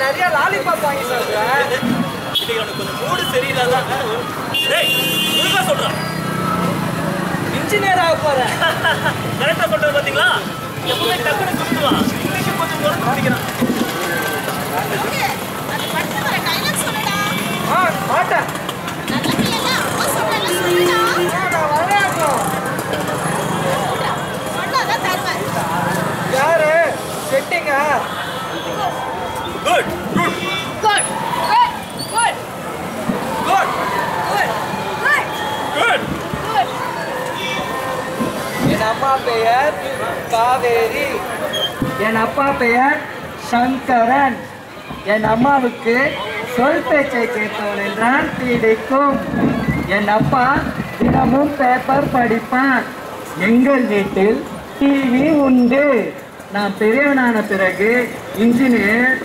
நிறைய லாலிபாப் வாங்கி சாப்பிடுவேன் இன்னைக்கு அவனுக்கு கொஞ்சம் மூடு சரியில்லாதான் டேய் ஒழுங்கா சொல்றான் இன்ஜினியர் ஆக போறேன் கரெக்டா சொல்றது பாத்தீங்களா எப்பவுமே டக்குனு சுத்துவான் இங்கிலீஷ் கொஞ்சம் குறைச்சு படிக்கிறான் ஓகே அது படத்துல வர டைலாக் சொல்லுடா ஆ மாட்டேன் நல்ல பிள்ளைல அம்மா சொல்றல சொல்லுடா ஆ, நான் விளையாடணும் சொன்னாதான் தருவேன் யாரு செட்டிங்கா good good good good good good good good good good என் அம்மா பெயர் காவேரி என் அப்பா பெயர் சங்கரன் என் அம்மாவுக்கு சொல் பேச்சை கேட்டவன் என்றால் பிடிக்கும் என் அப்பா தினமும் பேப்பர் படிப்பான் எங்கள் வீட்டில் டிவி உண்டு நான் பெரியவனான பிறகு இன்ஜினியர்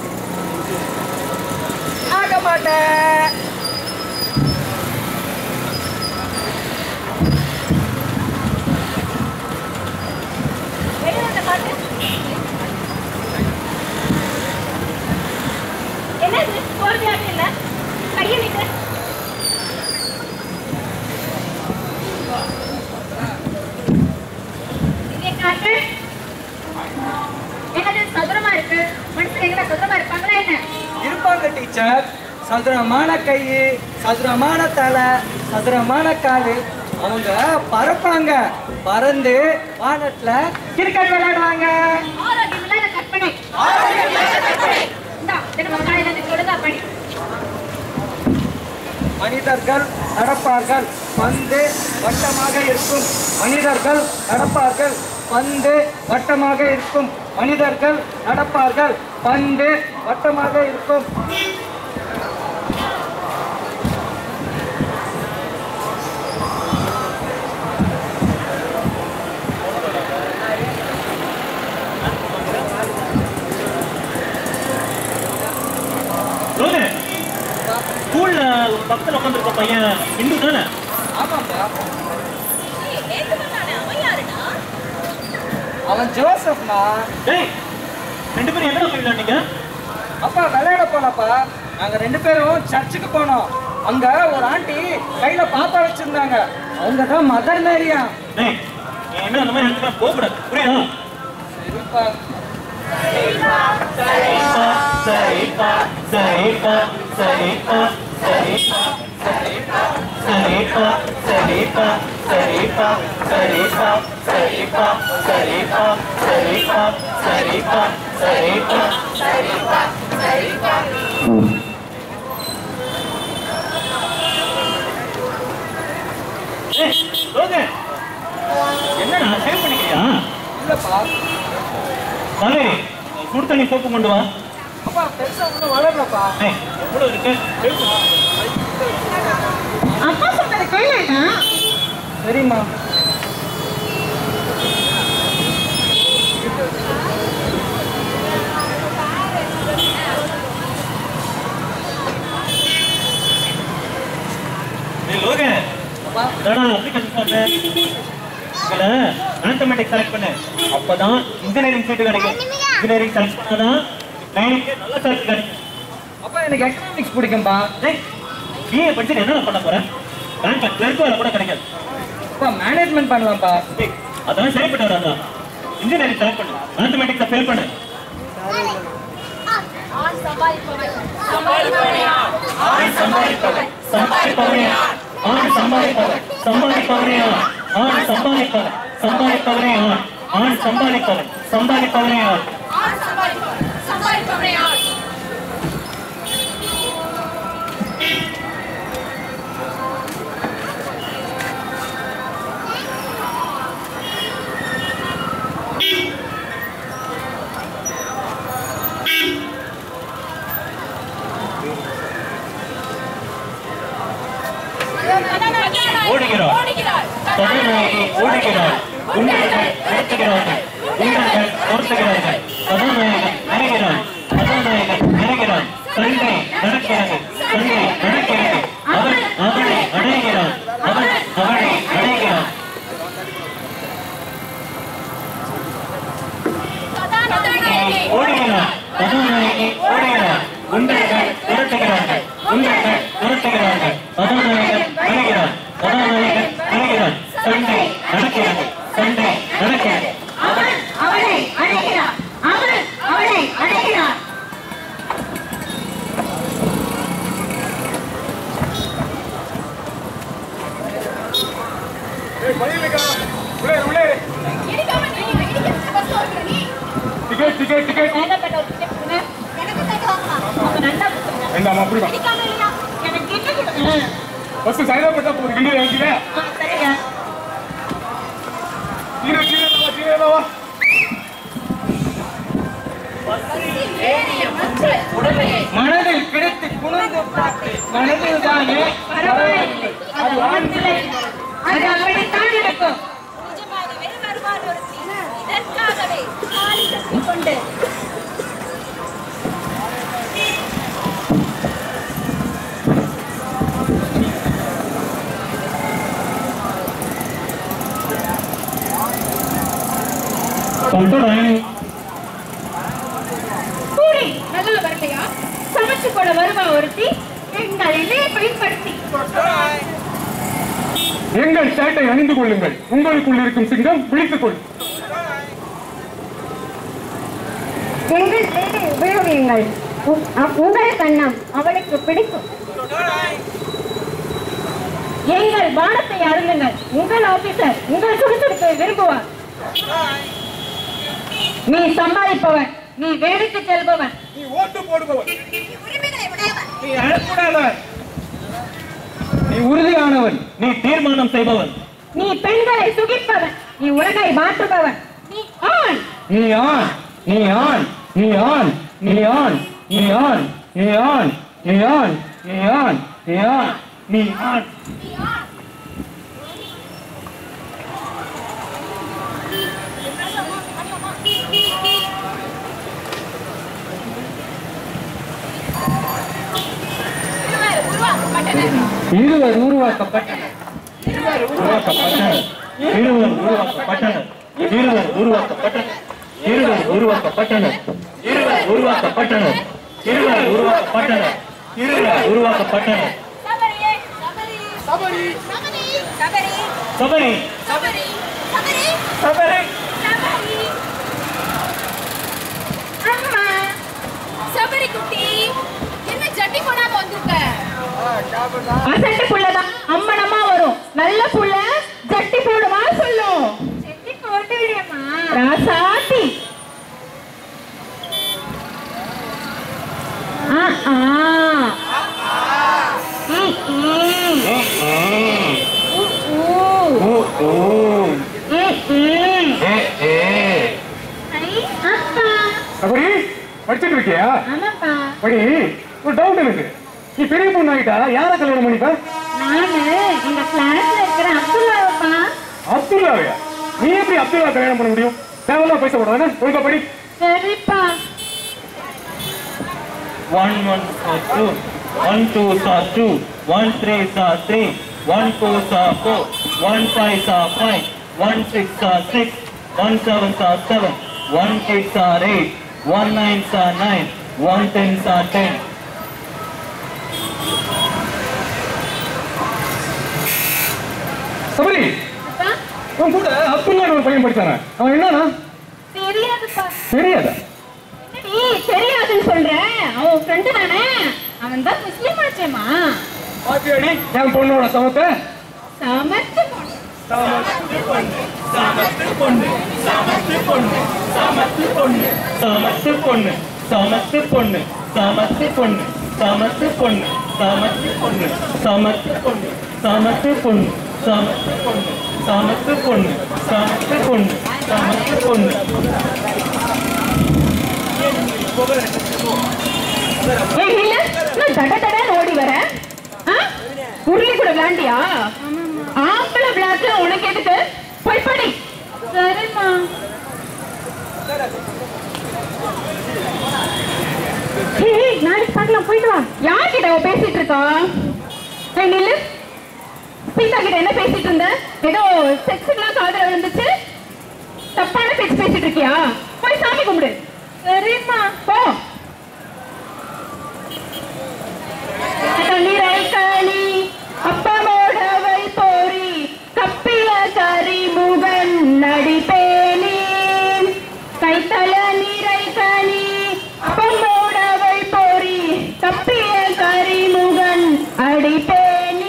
ஆக மாட்டேன் வெளிய வந்த பாட்டு என்னது போர்வையாவே இல்ல கையை நீட்டு இங்கே காட்டு என்னது சதுரமா இருக்கு மனுஷன் எங்க சதுரமா இருப்பாங்களா என்ன இருப்பாங்க டீச்சர் சதுரமான கை சதுரமான தலை சதுரமான காலு அவங்க பறப்பாங்க பறந்து வானத்துல கிரிக்கெட் விளையாடுவாங்க ஆரோக்கியம் இல்லாத கற்பனை இந்தா தினமும் காலையில இருந்து ஒழுங்கா படி மனிதர்கள் நடப்பார்கள் பந்து வட்டமாக இருக்கும் மனிதர்கள் நடப்பார்கள் பந்து வட்டமாக இருக்கும் மனிதர்கள் நடப்பார்கள் பந்து வட்டமாக இருக்கும் ரோஹன் ஸ்கூல்ல பக்கத்துல உட்காந்துருக்க பையன் இந்து தானே ஆமாப்பா நேத்து வந்தானே அவன் யாருடா அவன் ஜோசப்மா டேய் ரெண்டு பேரும் என்ன போய் விளையாண்டீங்க அப்பா விளையாட போனப்பா நாங்க ரெண்டு பேரும் சர்ச்சுக்கு போனோம் அங்க ஒரு ஆண்டி கையில பாப்பா வச்சிருந்தாங்க அவங்க தான் மதர் மேரியா டேய் நீ என்ன அந்த மாதிரி இடத்துக்கு போகக்கூடாது புரியுதா சரிப்பா சரிப்பா சரிப்பா சரிப்பா சரிப்பா சரிப்பா சரிப்பா சரிப்பா சரிப்பா சரிப்பா சரிப்பா சரிப்பா சரிப்பா சரிப்பா சரிப்பா ஏய், ரோகன், என்னடா சேவ் பண்ணிக்கிறியா இல்லப்பா காவேரி சுடு தண்ணி சோப்பு கொண்டு வா அப்பா பெருசா ஒன்றும் வளரலப்பா ஏய், எவ்வளவு இருக்கு சேவ் பண்ணு. அப்பா சொன்னது கேளுடா சரிம்மா ஏய், லோகன், அப்பா என்னடா application form? இதுல mathematics select பண்ணு. அப்பதான் engineering seat கிடைக்கும். engineering select பண்ணாதான் லைனுக்கு நல்ல salary கிடைக்கும். அப்பா எனக்கு எக்கனாமிக்ஸ் பிடிக்கும்பா டேய், BA படிச்சுட்டு என்னடா பண்ண போற? பேங்க்ல clerk வேலை கூட கிடைக்காது. அப்பா மேனேஜ்மெண்ட் பண்ணலாம்ப்பா டேய், அதெல்லாம் சரிப்பட்டு வராதா? engineering select பண்ணு. mathematics அ fail பண்ணு. ஆண் சம்பாதிப்பவன் சம்பாதிப்பவனே ஆண் சம்பாதிப்பவன், சம்பாதிப்பவனே ஆண். ஆண் சம்பாதிப்பவன், சம்பாதிப்பவனே ஆண். ஆண் சம்பாதிப்பவன், சம்பாதிப்பவனே ஆண். ஆண் சம்பாதிப்பவன், சம்பாதிப்பவனே ஆண். ஆண் சம்பாதிப்பவன் சம்பாதிப்பவனே ஆண் ஓடுகிறார். ஓடுகிறார் கதாநாயகி ஓடுகிறார் குண்டர்கள் நடத்துகிறார்கள் குண்டர்கள் பொருத்துகிறார்கள் கதாநாயகன் நடைகிறான் கதாநாயகன் நடைகிறான் கங்கை நடக்கிறது கங்கை நடக்கிறது அவன் அவனை அடைகிறான் அவன் அவனை அடைகிறான் கதாநாயகி ஓடுகிறான் கதாநாயகி ஓடுகிறான் பஸ் சைதாப்பட்டா போகுது கிண்டி இறங்கிக்கிறேன் சரிங்க கீழே கீழே வா கீழே வா ஏறிய முற்று உடலையை மனதில் பிடித்து குனிந்து பார்த்து மனதில் தானே பரவாயில்லை அது வானத்திலே அது அப்படித்தான் இருக்கும் நிஜமாகவே வருவார் ஒருத்தி இதற்காகவே தாலி கட்டிக் கொண்டு சொல்றேன் கூடி நல்லா வரலையா சமைச்சு போட வருவா ஒருத்தி எங்கள் இணையை பயன்படுத்தி எங்கள் சேட்டை அணிந்து கொள்ளுங்கள் உங்களுக்குள் இருக்கும் சிங்கம் பிடித்துக் கொள் எங்கள் சேவை உபயோகியுங்கள் உ- அ- உங்கள் கண்ணம் அவளுக்கு பிடிக்கும் எங்கள் பானத்தை அருளுங்கள் உங்கள் ஆபீசர் உங்கள் சுறுசுறுப்பை விரும்புவார் நீ சம்பாதிப்பவன் நீ வேலைக்கு செல்பவன் நீ ஓட்டு போடுபவன் உரிமைகளை உடையவர் நீ அழக்கூடாதவன் நீ உறுதியானவன் நீ தீர்மானம் செய்பவன் நீ பெண்களை சுகிப்பவன் நீ உலகை மாற்றுபவன் நீ ஆண் நீ ஆண் நீ ஆண் நீ ஆண் நீ ஆண் நீ ஆண் நீ ஆண் நீ ஆண் நீ ஆண் நீ ஆண் நீ ஆண் இருவர் உருவாக்கப்பட்டனர் இருவர் உருவாக்கப்பட்டனர் உருவாக்கப்பட்டனர் இருவர் உருவாக்கப்பட்டனர் இருவர் உருவாக்கப்பட்டனர் இருவர் உருவாக்கப்பட்டனர் இருவர் உருவாக்கப்பட்டனர் இருவர் உருவாக்கப்பட்டனர் சபரியே சபரி சபரி சபரி சபரி சபரி சபரி சபரி சபரி அம்மா சபரி குட்டி என்ன ஜட்டி போடாம வந்திருக்க அசட்டு புள்ளதான் அம்மனமா வரும் நல்ல புள்ள ஜட்டி போடுமா சொல்லும் ஜட்டி போட்டு விடுமா ராசாத்தி ஆ ஆ ம், ம். ஊ, ஊ. ம், ம். ஐ, அப்பா அப்படி படிச்சுட்டு இருக்கியா ஆமாப்பா படி ஒரு டவுட் எனக்கு நீ பெரிய பொண்ணு ஆகிட்டா யார கல்யாணம் பண்ணிப்ப நானு எங்க கிளாஸ்ல இருக்கிற அப்துல்லாப்பா அப்துல்லாவையா நீ எப்படி அப்துல்லா கல்யாணம் பண்ண முடியும் தேவையில்லாம் பைசா போடாதானே ஒழுங்கா படி சரிப்பா One one are two, one twos are two, one threes are three, one fours are four, one fives are five, one six are six, one sevens are seven, one eights are eight, one nines are nine, one tens are ten. Sabari அப்பா உன் கூட அப்துல்லான்னு ஒரு பையன் படிச்சானே அவன் என்னன்னா தெரியாதுப்பா தெரியாதா நீ தெரியாதுன்னு சொல்ற அவன் ஃப்ரெண்டு தானே அவன் தான் முஸ்லீம் ஆச்சேமா பாத்தியாடி என் பொண்ணோட சமத்தை சமத்து சமத்து பொண்ணு சமத்து பொண்ணு சமத்து பொண்ணு சமத்து பொண்ணு சமத்து பொண்ணு சமத்து பொண்ணு சமத்து பொண்ணு சமத்து பொண்ணு சமத்து பொண்ணு சமத்து பொண்ணு சமத்து பொண்ணு ஏய் இல்ல நான் தட தடன்னு ஓடி வரேன் ஆ? உருளி கூட விளாண்டியா ஆம்பளை விளையாட்டு உனக்கு எதுக்கு போய் படி சரிம்மா ஏய் நாளைக்கு பார்க்கலாம் போயிட்டு வா யார்கிட்ட அவ பேசிட்டு இருக்கா ஏய் நில்லு சீதா கிட்ட என்ன பேசிட்டு இருந்த ஏதோ செக்ஸுக்குலாம் காதல விழுந்துச்சு தப்பான பேச்சு பேசிட்டு இருக்கியா போய் சாமி கும்பிடு சரிம்மா போ தண்ணீரை களி அப்பமோடவை போரி கப்பிய கரி முகன் நடிப்பேனி கைத்தல நீரை களி அப்பமோடவை போரி கப்பிய கரி முகன் அடிப்பேனி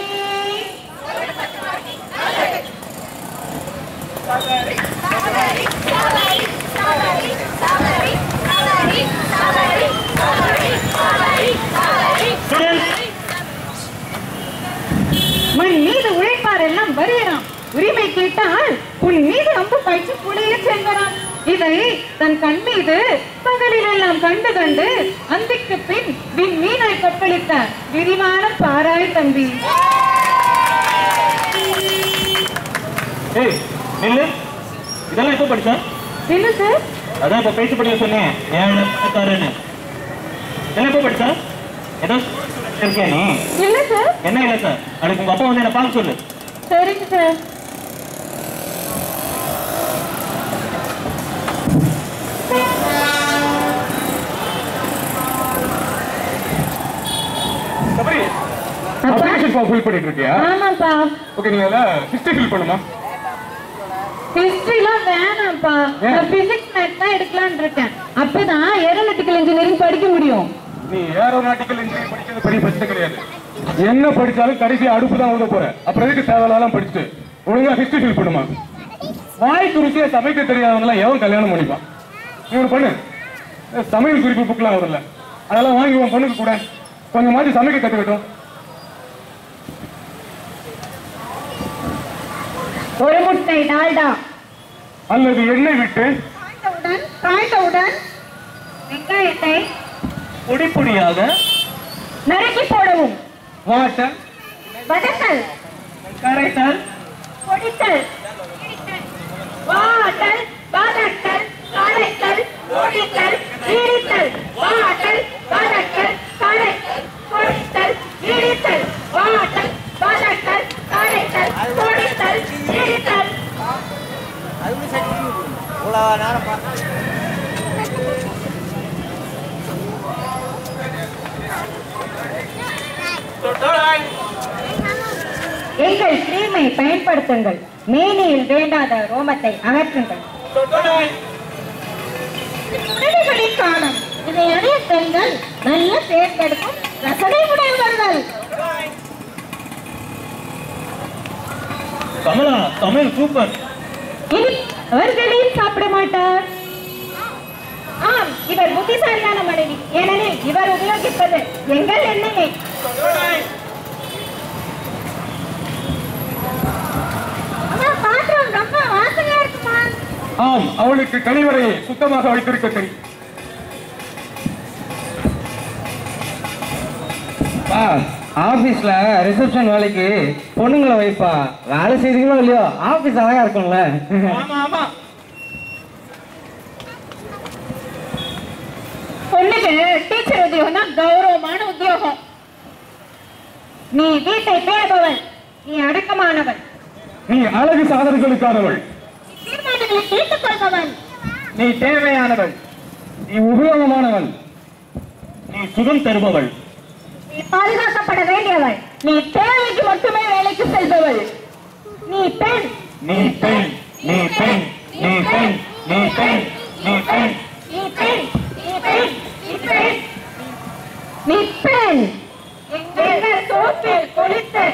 சபரி சபரி சபரி சபரி சபரி சபரி சபரி சபரி சபரி Students, விட்டால் புல் மீது அம்பு பாய்ச்சி புலியை செல்வராம் இதை தன் கண் மீது பகலில் எல்லாம் கண்டு கண்டு அந்திக்கு பின் விண் மீனாய் கொப்பளித்த விரிவான பாராய் தம்பி ஏய் நில்லு இதெல்லாம் எப்போ படிச்சா என்ன சார் அதான் இப்ப பேச்சு படிக்க சொன்னேன் ஏழை பணக்காரன்னு இதெல்லாம் எப்போ படிச்சா ஏதோ இருக்கியா நீ இல்ல சார் என்ன இல்லை சார் அதுக்கு உங்க அப்பா வந்து என்ன பார்க்க சொல்லு சரிங்க சார் சபரி அப்பா அப்ளிகேஷன் ஃபார்ம் ஃபில் பண்ணிட்டு இருக்கியா ஆமாப்பா ஓகே நீ அதில் ஹிஸ்டரி ஃபில் பண்ணுமா ஹிஸ்டரிலாம் வேணாம்ப்பா ஏன்? நான் பிசிக்ஸ் மேத்ஸ் தான் எடுக்கலாம்னு இருக்கேன் அப்பதான் ஏரோநாட்டிக்கல் இன்ஜினியரிங் படிக்க முடியும் நீ ஏரோநாட்டிக்கல் இன்ஜினியரிங் படிக்கிறது பெரிய பிரச்சனை கிடையாது என்ன படிச்சாலும் கடைசி அடுப்பு தான் ஊத போற அப்புறம் எதுக்கு தேவையில்லாம் படிச்சுட்டு ஒழுங்கா ஹிஸ்டரி ஃபில் பண்ணுமா வாய்க்கு ருசியா சமைக்க தெரியாதவங்க எல்லாம் எவன் கல்யாணம் பண்ணிப்பான் நீ ஒன்று பண்ணு இந்த சமையல் குறிப்பு புக்லாம் வரும்ல அதெல்லாம் வாங்கி உன் பொண்ணுக்கு கூட கொஞ்சமாச்சும் சமைக்க கற்றுக்கட்டும் ஒரு முட்டை டால்டா அல்லது எண்ணெய் விட்டு காய்ந்தவுடன் காய்ந்தவுடன் வெங்காயத்தை பொடி பொடியாக நறுக்கி போடவும் வாட்டர் வதக்கல் கரைத்தல் பொடித்தல் வாட்டல் வதக்கல் கடைத்தல் பொடித்தல் இடித்தல் வாட்டல் வதக்கல் கடைத்தல் பொடித்தல் இடித்தல் வாட்டல் வதக்கல் கடைத்தல் பொடித்தல் இடித்தல் எங்கள் கிரீமை பயன்படுத்துங்கள் மேனியில் வேண்டாத ரோமத்தை அகற்றுங்கள் உடனடிகளின் காலம் இதை அடைய பெண்கள் நல்ல தேர்ந்தெடுக்கும் ரசனை உடையவர்கள் கமலா தமிழ் சூப்பர் இனி அவர்களையும் சாப்பிட மாட்டார் ஆம் இவர் புத்திசாலியான மனைவி ஏனெனில் இவர் உபயோகிப்பது எங்கள் எண்ணெயை அம்மா, பாத்திரம் ரொம்ப வாசனையா இருக்குமா ஆம் அவளுக்கு கழிவறையை சுத்தமாக வைத்திருக்க தெரியும் பா ஆபீஸ்ல ரிசப்ஷன் வேலைக்கு பொண்ணுங்களை வைப்பா வேலை செய்தீங்களோ இல்லையோ ஆபீஸ் அழகா இருக்கும்ல ஆமா ஆமா பொண்ணுக்கு டீச்சர் உத்தியோகம் தான் கௌரவமான உத்தியோகம் நீ வீட்டை பேணுபவள் நீ அடக்கமானவள் நீ அழகு சாதனைகளுக்கானவள் தீர்மானங்களை தீர்த்துக் கொள்பவள் நீ தேவையானவள் நீ உபயோகமானவள் நீ சுகம் தருபவள் நீ பாதுகாக்கப்பட வேண்டியவள் நீ தேவைக்கு மட்டுமே வேலைக்கு செல்பவள் நீ பெண் நீ பெண் நீ பெண் நீ பெண் நீ பெண் நீ பெண் நீ பெண் நீ பெண் நீ பெண் நீ பெண் எங்கள் சோற்றில் கொளித்த